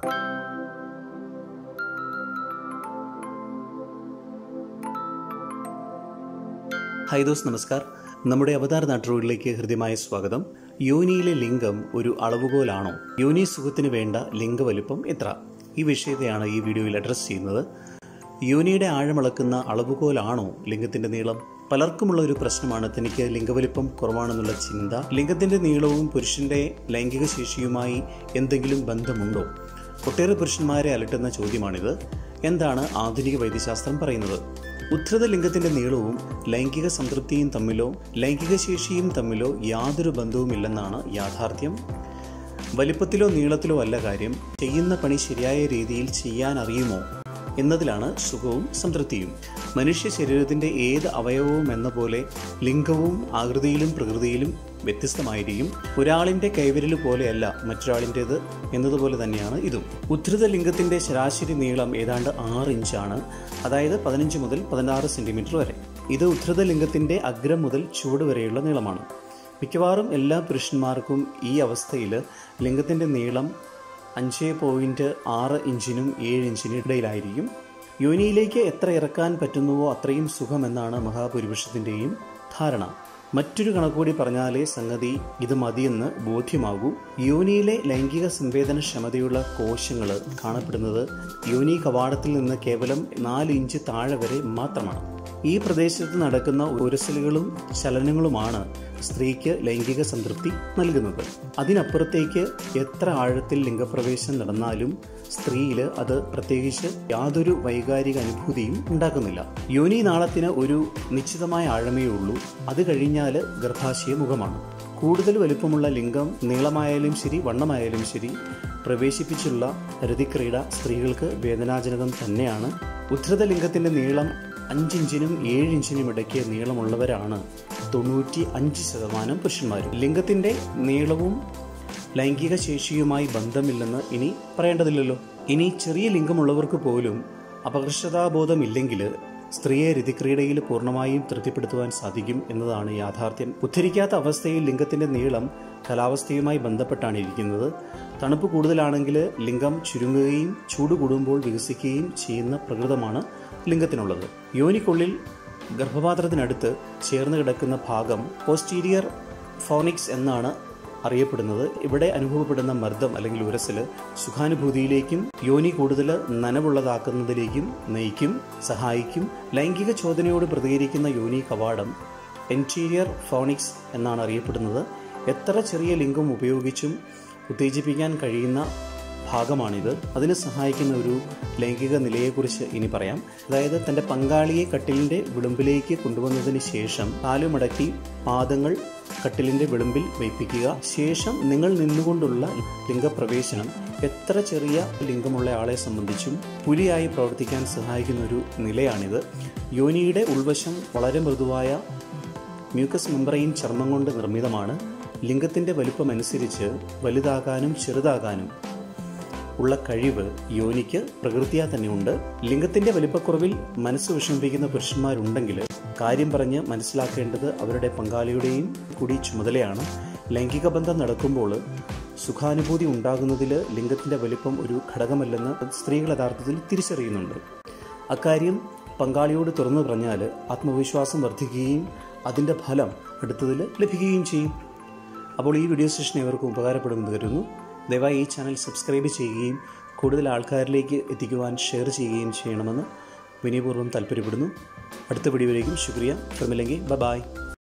hi those നമസ്കാർ നമ്മുടെ അവതാർ നാട്ടുകളിലേക്ക് ഹൃദ്യമായ സ്വാഗതം യോനിയിലെ ലിംഗം ഒരു അളവുകോലാണോ യോനി സുഖത്തിന് വേണ്ട ലിംഗവലുപ്പം എത്ര ഈ വിഷയത്തെയാണ് ഈ വീഡിയോയിൽ അഡ്രസ്സ് ചെയ്യുന്നത് യോനിയുടെ ആഴമളക്കുന്ന അളവുകോലാണോ ലിംഗത്തിന്റെ നീളം പലർക്കുമുള്ള ഒരു പ്രശ്നമാണ് തനിക്ക് ലിംഗവലിപ്പം കുറവാണെന്നുള്ള ചിന്ത ലിംഗത്തിന്റെ നീളവും പുരുഷന്റെ ലൈംഗിക ശേഷിയുമായി എന്തെങ്കിലും ബന്ധമുണ്ടോ ഒട്ടേറെ പുരുഷന്മാരെ അലട്ടുന്ന ചോദ്യമാണിത് എന്താണ് ആധുനിക വൈദ്യശാസ്ത്രം പറയുന്നത് ഉദ്ധൃത ലിംഗത്തിന്റെ നീളവും ലൈംഗിക സംതൃപ്തിയും തമ്മിലോ ലൈംഗിക ശേഷിയും തമ്മിലോ യാതൊരു ബന്ധവുമില്ലെന്നാണ് യാഥാർത്ഥ്യം വലിപ്പത്തിലോ നീളത്തിലോ അല്ല കാര്യം ചെയ്യുന്ന പണി ശരിയായ രീതിയിൽ ചെയ്യാൻ അറിയുമോ എന്നതിലാണ് സുഖവും സംതൃപ്തിയും മനുഷ്യ ശരീരത്തിന്റെ ഏത് അവയവവും എന്ന പോലെ ലിംഗവും ആകൃതിയിലും പ്രകൃതിയിലും വ്യത്യസ്തമായിരിക്കും ഒരാളിന്റെ കൈവിരൽ പോലെയല്ല മറ്റൊരാളിൻ്റേത് എന്നതുപോലെ തന്നെയാണ് ഇതും ഉദ്ധൃത ലിംഗത്തിന്റെ ശരാശരി നീളം ഏതാണ്ട് ആറ് ഇഞ്ചാണ് അതായത് പതിനഞ്ച് മുതൽ പതിനാറ് സെന്റിമീറ്റർ വരെ ഇത് ഉദ്ധൃത ലിംഗത്തിന്റെ അഗ്രം മുതൽ ചുവട് വരെയുള്ള നീളമാണ് മിക്കവാറും എല്ലാ പുരുഷന്മാർക്കും ഈ അവസ്ഥയിൽ ലിംഗത്തിന്റെ നീളം അഞ്ച് പോയിന്റ് ആറ് ഇഞ്ചിനും ഏഴ് ഇഞ്ചിനും ഇടയിലായിരിക്കും യോനിയിലേക്ക് എത്ര ഇറക്കാൻ പറ്റുന്നുവോ അത്രയും സുഖമെന്നാണ് മഹാഭൂരിപക്ഷത്തിൻ്റെയും ധാരണ മറ്റൊരു കണക്കുകൂടി പറഞ്ഞാലേ സംഗതി ഇത് മതിയെന്ന് ബോധ്യമാകൂ യോനിയിലെ ലൈംഗിക സംവേദനക്ഷമതയുള്ള കോശങ്ങൾ കാണപ്പെടുന്നത് യോനി കവാടത്തിൽ നിന്ന് കേവലം നാല് ഇഞ്ച് താഴെ വരെ മാത്രമാണ് ഈ പ്രദേശത്ത് നടക്കുന്ന ഉരസലുകളും ചലനങ്ങളുമാണ് സ്ത്രീക്ക് ലൈംഗിക സംതൃപ്തി നൽകുന്നത് അതിനപ്പുറത്തേക്ക് എത്ര ആഴത്തിൽ ലിംഗപ്രവേശം നടന്നാലും സ്ത്രീയിൽ അത് പ്രത്യേകിച്ച് യാതൊരു വൈകാരിക അനുഭൂതിയും ഉണ്ടാക്കുന്നില്ല യോനി നാളത്തിന് ഒരു നിശ്ചിതമായ ആഴമേ ഉള്ളൂ അത് കഴിഞ്ഞാൽ ഗർഭാശയ മുഖമാണ് കൂടുതൽ വലുപ്പമുള്ള ലിംഗം നീളമായാലും ശരി വണ്ണമായാലും ശരി പ്രവേശിപ്പിച്ചുള്ള രതിക്രീഡ സ്ത്രീകൾക്ക് വേദനാജനകം തന്നെയാണ് ഉദ്ധൃത ലിംഗത്തിന്റെ നീളം അഞ്ചിഞ്ചിനും ഏഴ് ഇഞ്ചിനും ഇടയ്ക്ക് നീളമുള്ളവരാണ് തൊണ്ണൂറ്റി അഞ്ച് ശതമാനം പുരുഷന്മാരും ലിംഗത്തിന്റെ നീളവും ലൈംഗിക ശേഷിയുമായി ബന്ധമില്ലെന്ന് ഇനി പറയേണ്ടതില്ലല്ലോ ഇനി ചെറിയ ലിംഗമുള്ളവർക്ക് പോലും അപകർഷതാബോധമില്ലെങ്കിൽ സ്ത്രീയെ രതിക്രീഡയിൽ പൂർണ്ണമായും തൃപ്തിപ്പെടുത്തുവാൻ സാധിക്കും എന്നതാണ് യാഥാർത്ഥ്യം ഉദ്ധരിക്കാത്ത അവസ്ഥയിൽ ലിംഗത്തിന്റെ നീളം കാലാവസ്ഥയുമായി ബന്ധപ്പെട്ടാണ് ഇരിക്കുന്നത് തണുപ്പ് കൂടുതലാണെങ്കിൽ ലിംഗം ചുരുങ്ങുകയും ചൂട് കൂടുമ്പോൾ വികസിക്കുകയും ചെയ്യുന്ന പ്രകൃതമാണ് ലിംഗത്തിനുള്ളത് യോനിക്കുള്ളിൽ ഗർഭപാത്രത്തിനടുത്ത് ചേർന്ന് കിടക്കുന്ന ഭാഗം പോസ്റ്റീരിയർ ഫോണിക്സ് എന്നാണ് അറിയപ്പെടുന്നത് ഇവിടെ അനുഭവപ്പെടുന്ന മർദ്ദം അല്ലെങ്കിൽ ഉരസല് സുഖാനുഭൂതിയിലേക്കും യോനി കൂടുതൽ നനവുള്ളതാക്കുന്നതിലേക്കും നയിക്കും സഹായിക്കും ലൈംഗിക ചോദനയോട് പ്രതികരിക്കുന്ന യോനി കവാടം എൻറ്റീരിയർ ഫോണിക്സ് എന്നാണ് അറിയപ്പെടുന്നത് എത്ര ചെറിയ ലിംഗം ഉപയോഗിച്ചും ഉത്തേജിപ്പിക്കാൻ കഴിയുന്ന ഭാഗമാണിത് അതിന് സഹായിക്കുന്ന ഒരു ലൈംഗിക നിലയെക്കുറിച്ച് ഇനി പറയാം അതായത് തൻ്റെ പങ്കാളിയെ കട്ടിലിൻ്റെ വിളുമ്പിലേക്ക് കൊണ്ടുവന്നതിന് ശേഷം കാലുമടക്കി പാദങ്ങൾ കട്ടിലിൻ്റെ വിളുമ്പിൽ വയ്പ്പിക്കുക ശേഷം നിങ്ങൾ നിന്നുകൊണ്ടുള്ള ലിംഗപ്രവേശനം എത്ര ചെറിയ ലിംഗമുള്ള ആളെ സംബന്ധിച്ചും പുലിയായി പ്രവർത്തിക്കാൻ സഹായിക്കുന്ന ഒരു നിലയാണിത് യോനിയുടെ ഉൾവശം വളരെ മൃദുവായ മ്യൂക്കസ് മെമ്പറൈൻ ചർമ്മം കൊണ്ട് നിർമ്മിതമാണ് ലിംഗത്തിൻ്റെ വലുപ്പമനുസരിച്ച് വലുതാകാനും ചെറുതാകാനും ഉള്ള കഴിവ് യോനിക്ക് പ്രകൃതിയാ തന്നെയുണ്ട് ലിംഗത്തിന്റെ വലിപ്പക്കുറവിൽ മനസ്സ് വിഷമിപ്പിക്കുന്ന പുരുഷന്മാരുണ്ടെങ്കിൽ കാര്യം പറഞ്ഞ് മനസ്സിലാക്കേണ്ടത് അവരുടെ പങ്കാളിയുടെയും കൂടി ചുമതലയാണ് ലൈംഗിക ബന്ധം നടക്കുമ്പോൾ സുഖാനുഭൂതി ഉണ്ടാകുന്നതിൽ ലിംഗത്തിന്റെ വലിപ്പം ഒരു ഘടകമല്ലെന്ന് സ്ത്രീകൾ യഥാർത്ഥത്തിൽ തിരിച്ചറിയുന്നുണ്ട് അക്കാര്യം പങ്കാളിയോട് തുറന്നു പറഞ്ഞാൽ ആത്മവിശ്വാസം വർദ്ധിക്കുകയും അതിൻ്റെ ഫലം അടുത്തതിൽ ലഭിക്കുകയും ചെയ്യും അപ്പോൾ ഈ വീഡിയോ സെഷൻ ഇവർക്ക് ഉപകാരപ്പെടുമെന്ന് കരുതുന്നു ദയവായി ഈ ചാനൽ സബ്സ്ക്രൈബ് ചെയ്യുകയും കൂടുതൽ ആൾക്കാരിലേക്ക് എത്തിക്കുവാൻ ഷെയർ ചെയ്യുകയും ചെയ്യണമെന്ന് വിനയപൂർവ്വം താല്പര്യപ്പെടുന്നു അടുത്ത വീഡിയോയിലേക്കും ശുക്രിയ ഫിർമില്ലെങ്കിൽ ബ ബായ്